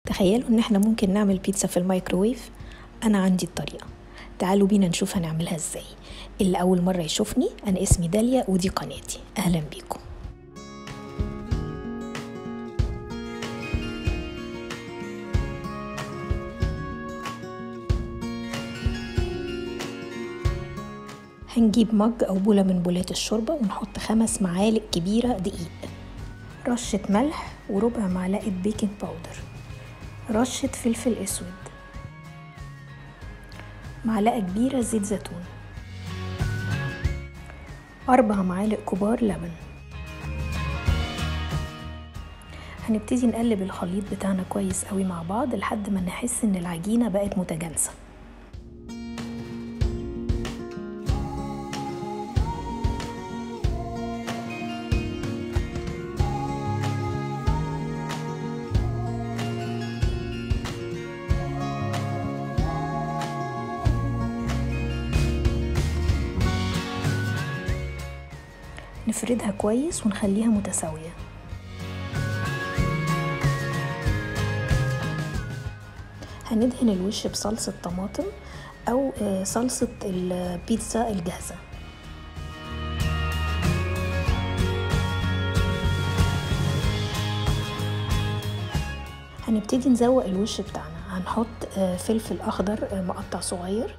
تخيلوا ان احنا ممكن نعمل بيتزا في الميكروويف انا عندي الطريقة تعالوا بينا نشوف هنعملها ازاي اللي اول مرة يشوفني انا اسمي داليا ودي قناتي اهلا بيكم هنجيب مج أو بولة من بولات الشوربة ونحط خمس معالق كبيرة دقيق رشة ملح وربع معلقة بيكنج باودر رشة فلفل أسود معلقة كبيرة زيت زيتون أربع معالق كبار لبن هنبتدي نقلب الخليط بتاعنا كويس قوي مع بعض لحد ما نحس ان العجينة بقت متجانسة نفردها كويس ونخليها متساوية هندهن الوش بصلصة طماطم أو صلصة البيتزا الجاهزة هنبتدي نزوق الوش بتاعنا هنحط فلفل أخضر مقطع صغير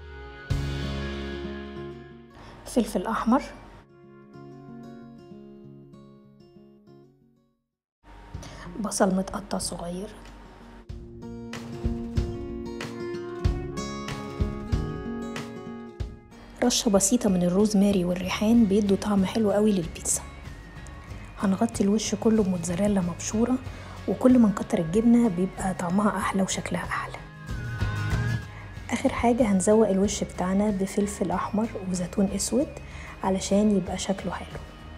فلفل أحمر بصل متقطع صغير رشة بسيطة من الروزماري والريحان بيدوا طعم حلو قوي للبيتزا هنغطي الوش كله بموتزاريلا مبشورة وكل ما نكتر الجبنة بيبقى طعمها أحلى وشكلها أحلى آخر حاجة هنزوق الوش بتاعنا بفلفل أحمر وزيتون أسود علشان يبقى شكله حلو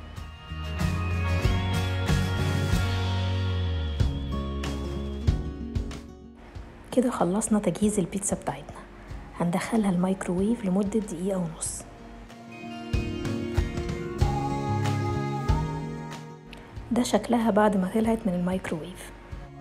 كده خلصنا تجهيز البيتزا بتاعتنا هندخلها الميكروويف لمدة دقيقة ونص ده شكلها بعد ما طلعت من الميكروويف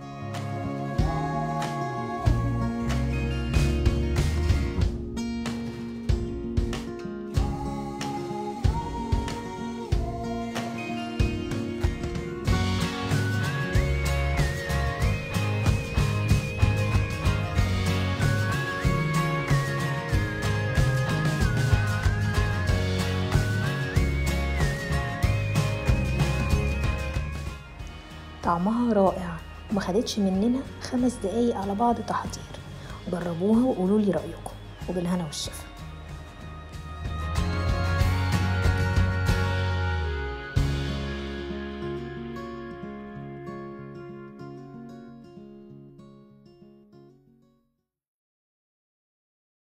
طعمها رائع وما خدتش مننا خمس دقايق على بعض تحضير جربوها وقولوا لي رأيكم وبالهنا والشفا